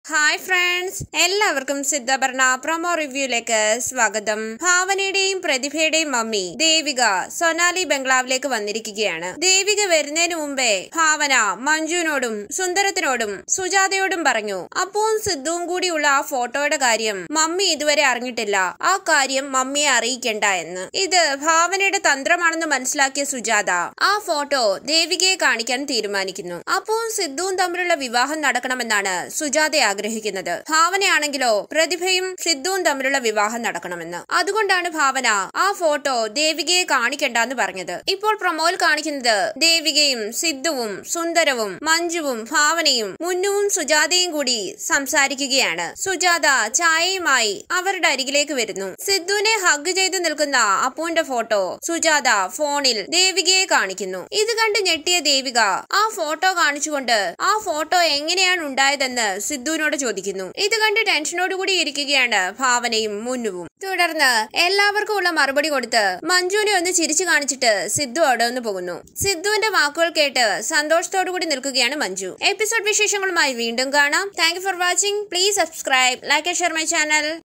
hi friends എല്ലാവർക്കും സിദ്ധഭരണ promo റിവ്യൂയിലേക്ക് സ്വാഗതം ഭാവനയുടെയും പ്രതിഭയുടെയും മമ്മി ദേവിക സൊനാലി ബംഗ്ലാവിലേക്ക് വന്നിരിക്കുകയാണ് ദേവിക വരുന്നതിന് മുമ്പേ ഭാവന മഞ്ജുവിനോടും സുന്ദരത്തിനോടും സുജാതയോടും പറഞ്ഞു അപ്പവും സിദ്ധുവും കൂടിയുള്ള ആ ഫോട്ടോയുടെ കാര്യം മമ്മി ഇതുവരെ അറിഞ്ഞിട്ടില്ല ആ കാര്യം മമ്മിയെ അറിയിക്കണ്ട എന്ന് ഇത് ഭാവനയുടെ തന്ത്രമാണെന്ന് മനസ്സിലാക്കിയ സുജാത ആ ഫോട്ടോ ദേവികയെ കാണിക്കാൻ തീരുമാനിക്കുന്നു അപ്പവും സിദ്ധുവും തമ്മിലുള്ള വിവാഹം നടക്കണമെന്നാണ് സുജാത ആഗ്രഹിക്കുന്നത് ഭാവനയാണെങ്കിലോ പ്രതിഭയും സിദ്ധുവും തമ്മിലുള്ള വിവാഹം നടക്കണമെന്ന് അതുകൊണ്ടാണ് ഭാവന ആ ഫോട്ടോ ദേവികയെ കാണിക്കണ്ടെന്ന് പറഞ്ഞത് ഇപ്പോൾ പ്രൊമോയിൽ കാണിക്കുന്നത് ദേവികയും സിദ്ധുവും സുന്ദരവും മഞ്ജുവും ഭാവനയും മുന്നുവും സുജാതയും കൂടി സംസാരിക്കുകയാണ് സുജാത ചായയുമായി അവരുടെ അരികിലേക്ക് വരുന്നു സിദ്ധുവിനെ ഹഗ് ചെയ്ത് നിൽക്കുന്ന അപ്പുവിന്റെ ഫോട്ടോ സുജാത ഫോണിൽ ദേവികയെ കാണിക്കുന്നു ഇത് കണ്ട് ഞെട്ടിയ ദേവിക ആ ഫോട്ടോ കാണിച്ചുകൊണ്ട് ആ ഫോട്ടോ എങ്ങനെയാണ് ഉണ്ടായതെന്ന് സിദ്ധുവിനോട് ചോദിക്കുന്നു ഇത് കണ്ട് ടെൻഷനോടുകൂടി ഇരിക്കുകയാണ് ഭാവനയും മുന്നുവും തുടർന്ന് എല്ലാവർക്കും ഉള്ള മറുപടി കൊടുത്ത് മഞ്ജുവിനെ ഒന്ന് ചിരിച്ചു കാണിച്ചിട്ട് സിദ്ധു അവിടെ നിന്ന് പോകുന്നു സിദ്ധുവിന്റെ വാക്കുകൾ കേട്ട് സന്തോഷത്തോടു കൂടി നിൽക്കുകയാണ് മഞ്ജു എപ്പിസോഡ് വിശേഷങ്ങളുമായി വീണ്ടും കാണാം thank for watching please subscribe like share my channel